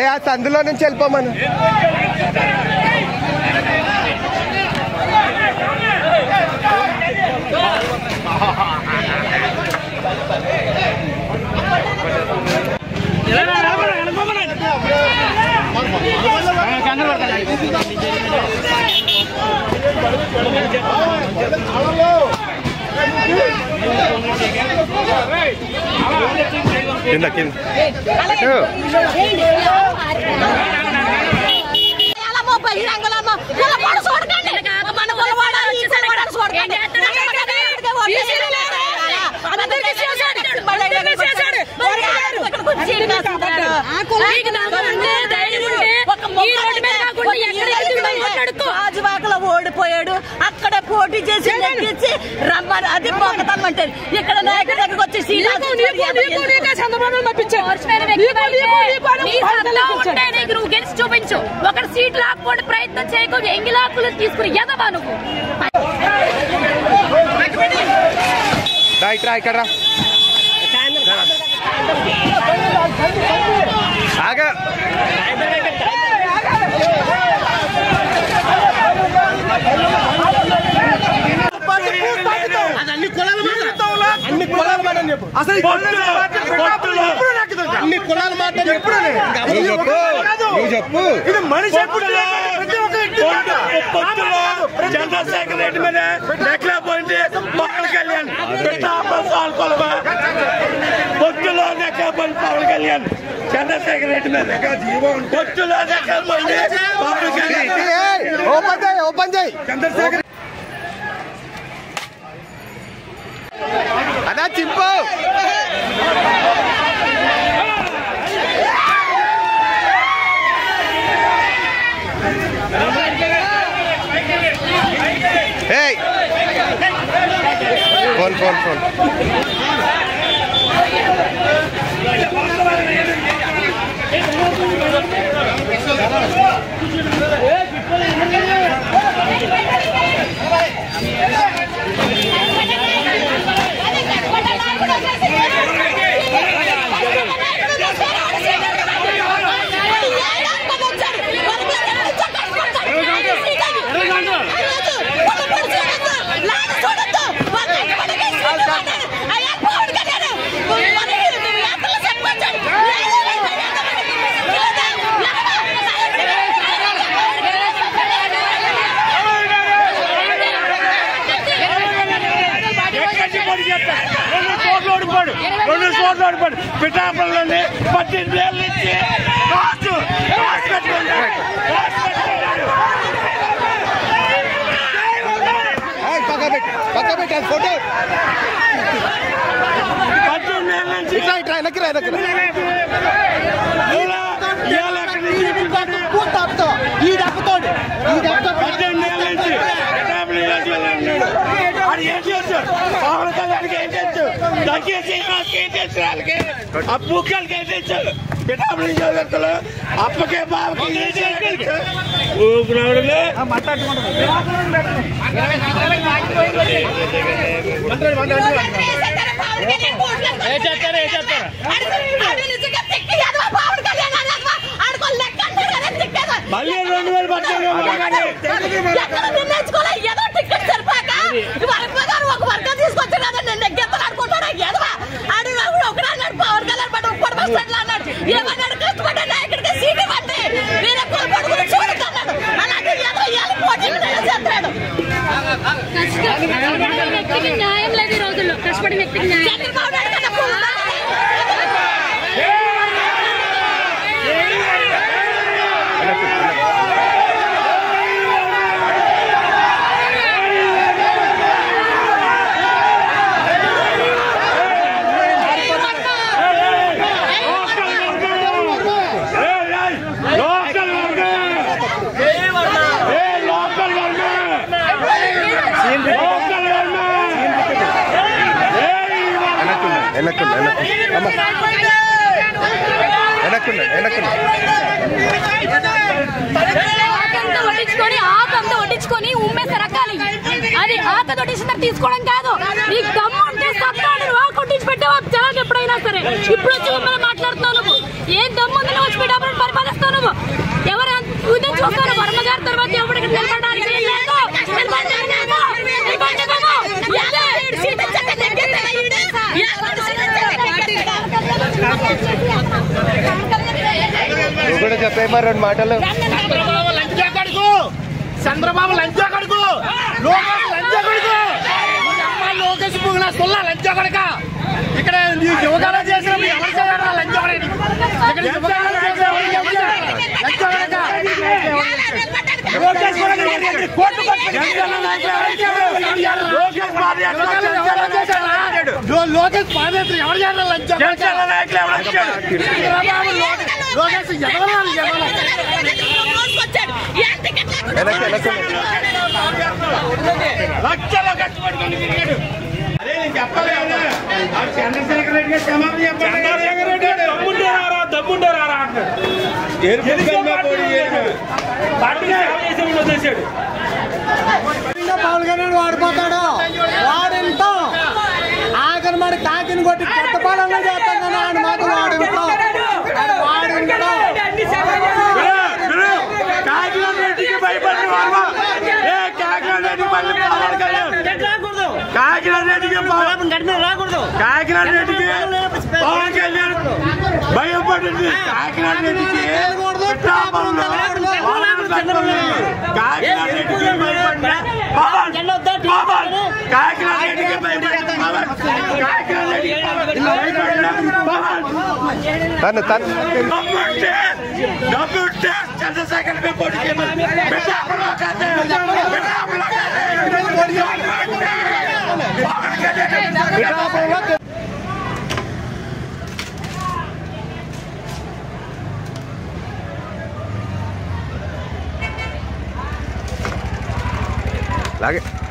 ఏ ఆ సందులో నుంచి వెళ్ళిపోమను కింద కింద ఎలామో బహిరంగలమో కులపాడు చూడకండి మన కులవాడ ఈ కులవాడ చూడకండి అందరికీ చేశాడు అందరికీ చేశాడు రాజువాకలో ఓడిపోయాడు అక్కడ పోటీ చేసి నెగ్గించి రమ్మని అది పోకతమ్మంటే ఇక్కడ నాయకుడి దగ్గరకు వచ్చి నువ్వు గెలిచి చూపించు ఒక సీట్ లాక్కోండి ప్రయత్నం చేయకు ఎంగి లాక్కులు తీసుకుని ఎదవా నువ్వు రా ఇట్రా ఇక్కడ రా ఆగా అన్ని కులాల మాట అన్ని కులాల మాట అని చెప్పు అసలు అన్ని కులాల మాట ఎప్పుడు నువ్వు చెప్పు నువ్వు చెప్పు ఇది మనిషి ఎప్పుడు ప్రతి ఒక్క వ్యక్తి మాట. పొత్తులో చంద్రశేఖర్ రెడ్డి మీద నెక్కలేకపోయింది పవన్ కళ్యాణ్ పెట్టాలమా పొత్తులో నెక్కలేకపోయింది పవన్ కళ్యాణ్ చంద్రశేఖర్ రెడ్డి మీద పొత్తులో నెక్కలేకపోయింది పవన్ కళ్యాణ్ ఏయ్, ఓపెన్ చేయి ఓపెన్ చేయి చంద్రశేఖర్ అదా చింపు ఏయ్ ఫోన్ ఫోన్ ఫోన్ ఎక్కడి పోటీ చేస్తాడు రెండు కోట్లు ఓడిపోడు రెండు కోట్లు ఓడిపోడు పిఠాపురంలోనే పద్దెనిమిది వేల నుంచి రాజు రాజు కట్టుకుంటాడు రాజు కట్టుకుంటాడు ఏయ్, పక్క పెట్టు పక్క పెట్టు అది ఫోటో పద్దెనిమిది వేల నుంచి ఇట్లా ఇట్లా వెనక్కి రా వెనక్కి రా. ఇలా ఇవాళ ఎక్కడి నుంచి ఈ దెబ్బతోడు ఈ దెబ్బతో పద్దెనిమిది వేల నుంచి పిఠాపురం నియోజకవర్గంలో ఉన్నాడు అది ఏం చేస్తాడు పవన్ కళ్యాణ్కి ఏం చేస్తాడు దగ్గర శ్రీనివాస్కి ఏం చేస్తాడు వాళ్ళకి ఆ బుక్కలకి ఏం చేస్తాడు పిఠాపురం నియోజకవర్గంలో అప్పకే బావకి ఏం చేస్తాడు ఊపిరాడలే మళ్ళీ రెండు వేల పద్దెనిమిది ఏదో టికెట్ సరిపోక వర్గం ఒక వర్గం తీసుకొచ్చి కదా నేను నెగ్గెత్తలు అనుకుంటాడు ఎదవా ఆడు ఒకడు అన్నాడు పవన్ కళ్యాణ్ పట్టు ఉప్పటి బస్ స్టాండ్ అన్నాడు ఏమన్నాడు కష్టపడ్డా నాయకుడికి సీట్ ఇవ్వండి వీరే కొడుకు గురించి చూడకన్నాడు అలాంటి ఎదవ ఇవాళ పోటీ చేస్తాడు కష్టపడిన వ్యక్తికి న్యాయం లేదు ఈ రోజుల్లో కష్టపడిన వ్యక్తికి న్యాయం చంద్రబాబు నాయుడు కన్నా పువ్వులా? లోకల్ లోకల్ లోకల్ వెనక్కుండా వెనక్కుండా అమ్మ వెనక్కుండా వెనక్కుండా ఆకంతా వడ్డించుకొని ఆకంతా వడ్డించుకొని ఉమ్మేసి రకాలి అది ఆక వడ్డించిన తర్వాత తీసుకోవడం కాదు నీకు దమ్ము ఉంటే సత్తాడు ఆ కొట్టించి పెట్టావా జనాలు ఎప్పుడైనా సరే ఇప్పుడు వచ్చి మిమ్మల్ని మాట్లాడుతున్నావు నువ్వు ఏం దమ్ము ఉంది నువ్వు వచ్చి పెట్టాలని పరిపాలిస్తావు మాటలు చెప్పేమో రెండు మాటలు చంద్రబాబు లంచా కొడుకు చంద్రబాబు లంచా కొడుకు లోకేష్ లంచా కొడుకు ఈ అమ్మాయి లోకేష్ పువ్వున సుల్ల లంచా కొడుక ఇక్కడ నీ యువకాలం చేసిన మీ ఎవరు చేయాలి లంచా కొడుకు ఇక్కడ యువకాలం చేసిన ఎవరు ఎవరు చేయాలి? లంచా కొడుక లోకేష్ కొడుకు కోర్టు లోకేష్ పాదయాత్ర ఎవరు చేశారా? లో- లోకేష్ పాదయాత్ర ఎవరు చేయాలి లంచా కొడుక? చంద్రబాబు లోకేష్ లోకేష్ ఎవరు ఎవరు వెనక్కి వెనక్కి లక్షలు ఖర్చు పెట్టుకొని తిరిగాడు అదే నేను చెప్పాలి కదా ఆ చంద్రశేఖర రెడ్డి గారు క్షమాపణ చెప్పాలి చంద్రశేఖర రెడ్డి గారు దమ్ముంటారా దమ్ముంటారా అంటాడు పార్టీ సేవ చేసేవాడు వచ్చేసాడు పవన్ కళ్యాణ్ వాడిపోతాడు వాడింతో ఆఖరి మరి కాకిని కొట్టి కొత్త పాలన చేస్తాడని ఆయన మాత్రం వాడింతో వాడింతో కాకినాడ రెడ్డికి భయపడిన వారు ఏ కాకినాడ రెడ్డికి మళ్ళీ పవన్ కళ్యాణ్ కాకినాడ రెడ్డికి పవన్ రాకూడదు కాకినాడ రెడ్డికి పవన్ కళ్యాణ్ భయపడింది కాకినాడ రెడ్డికి పిఠాపురంలో పవన్ కళ్యాణ్ కాకినాడ రెడ్డికి భయపడిన పవన్ పవన్ కాకినాడ రెడ్డికి భయపడిన పవన్ కాకినాడ రెడ్డికి భయపడిన పవన్ తను తను డబ్బుంటే డబ్బుంటే చంద్రశేఖర్ మీద పోటీ చేయమని పిఠాపురంలో కాదు పిఠాపురంలో కాదు పవన్ కళ్యాణ్ లాగే